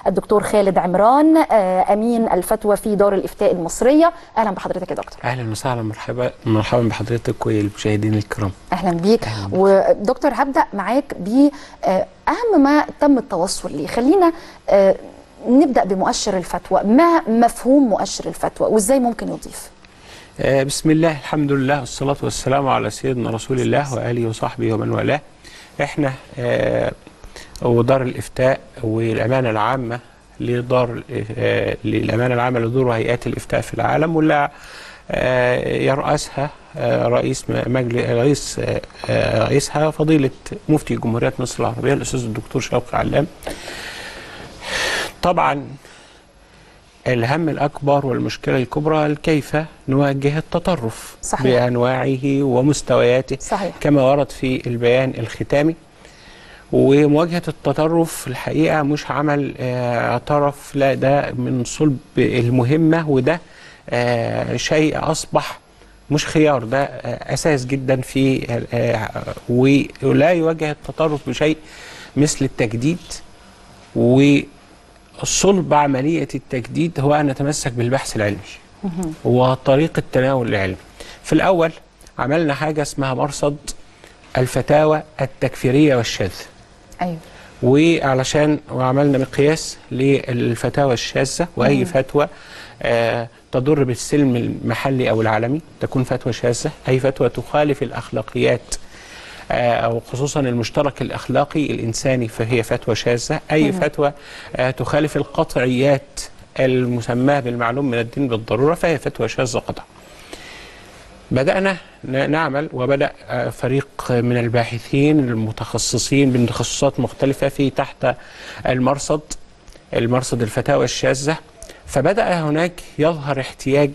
الدكتور خالد عمران آه، امين الفتوى في دار الافتاء المصريه اهلا بحضرتك يا دكتور اهلا وسهلا مرحبا مرحبا بحضرتك والمشاهدين الكرام اهلا بيك ودكتور هبدا معاك باهم ما تم التوصل ليه خلينا آه، نبدا بمؤشر الفتوى ما مفهوم مؤشر الفتوى وازاي ممكن يضيف آه، بسم الله الحمد لله والصلاة والسلام على سيدنا رسول الله وآله وصحبه ومن والاه احنا آه، ودار الإفتاء والأمانة العامة لدار آه، للأمانة العامة لدور هيئات الإفتاء في العالم واللي آه، يرأسها آه، رئيس مجلس رئيس آه، آه، رئيسها فضيلة مفتي جمهورية مصر العربية الأستاذ الدكتور شوقي علام طبعا الهم الأكبر والمشكلة الكبرى كيف نواجه التطرف صحيح. بأنواعه ومستوياته صحيح. كما ورد في البيان الختامي ومواجهة التطرف الحقيقة مش عمل آه، طرف لا ده من صلب المهمة وده آه، شيء أصبح مش خيار ده آه، أساس جدا في آه، ولا يواجه التطرف بشيء مثل التجديد وصلب عملية التجديد هو أن نتمسك بالبحث العلمي وطريقة التناول العلمي في الأول عملنا حاجة اسمها مرصد الفتاوى التكفيرية والشاذة ايوه وعلشان وعملنا مقياس للفتاوى الشاذة وأي فتوى آه تضر بالسلم المحلي أو العالمي تكون فتوى شاذة أي فتوى تخالف الأخلاقيات آه، أو خصوصا المشترك الأخلاقي الإنساني فهي فتوى شاذة أي فتوى آه، تخالف القطعيات المسماة بالمعلوم من الدين بالضرورة فهي فتوى شاذة قطعا بدأنا ن- نعمل وبدأ آه، فريق من الباحثين المتخصصين من تخصصات مختلفة في تحت المرصد المرصد الفتاوى الشاذة فبدأ هناك يظهر احتياج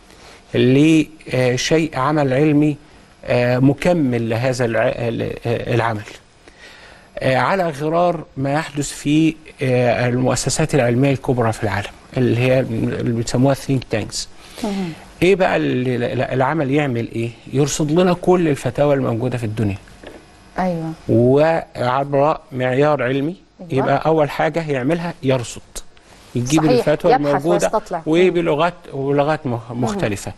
لشيء عمل علمي آه، مكمل لهذا الع- ال- آه، العمل آه، على غرار ما يحدث في آه، المؤسسات العلمية الكبرى في العالم اللي هي اللي بيسموها think tanks ايه بقى اللي- العمل يعمل ايه يرصد لنا كل الفتاوى الموجودة في الدنيا ايوه وعبر معيار علمي أيوة. يبقى اول حاجه يعملها يرصد يجيب صحيح، الفتوى يبحث الموجوده ويستطلع. وبلغات ولغات مخ- مختلفه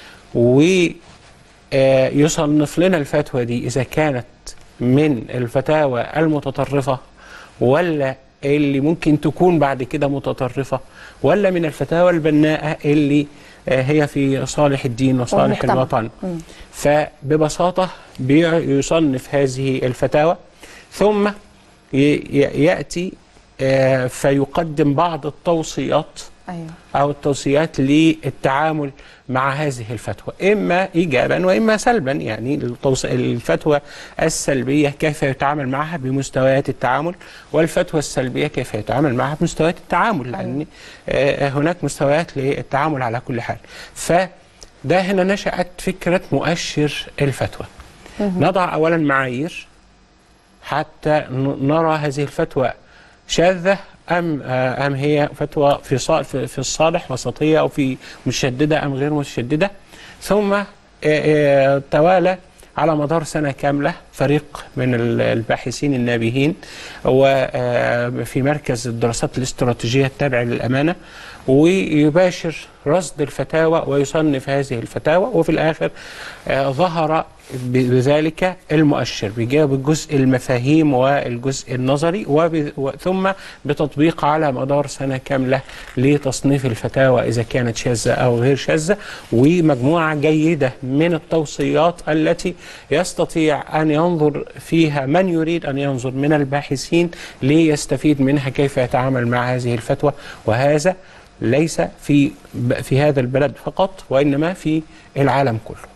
ويصنف لنا الفتوى دي اذا كانت من الفتاوى المتطرفه ولا اللي ممكن تكون بعد كده متطرفه ولا من الفتاوى البناءه اللي آه، هي في صالح الدين وصالح والمجتمع. الوطن فببساطة بيصنف هذه الفتاوى ثم ي- ي- يأتي آه، فيقدم بعض التوصيات ايوه أو التوصيات للتعامل مع هذه الفتوى إما إيجابا وإما سلبا يعني التوص- الفتوى السلبية كيف يتعامل معها بمستويات التعامل والفتوى السلبية كيف يتعامل معها بمستويات التعامل لأن آه، هناك مستويات للتعامل على كل حال فده هنا نشأت فكرة مؤشر الفتوى نضع أولا معايير حتى ن- نرى هذه الفتوى شاذة أم آه، أم هي فتوى في صا- في في الصالح وسطية أو في مشددة أم غير مشددة ثم آه، آه، توالى على مدار سنة كاملة فريق من ال- الباحثين النابهين وفي مركز الدراسات الاستراتيجية التابع للأمانة ويباشر رصد الفتاوى ويصنف هذه الفتاوى وفي الآخر آه، ظهر ب- بذلك المؤشر بيجاوب الجزء المفاهيم والجزء النظري وب- و- ثم بتطبيق على مدار سنة كاملة لتصنيف الفتاوى إذا كانت شاذة أو غير شاذة ومجموعة جيدة من التوصيات التي يستطيع أن ينظر فيها من يريد أن ينظر من الباحثين ليستفيد منها كيف يتعامل مع هذه الفتوى وهذا ليس في في هذا البلد فقط وإنما في العالم كله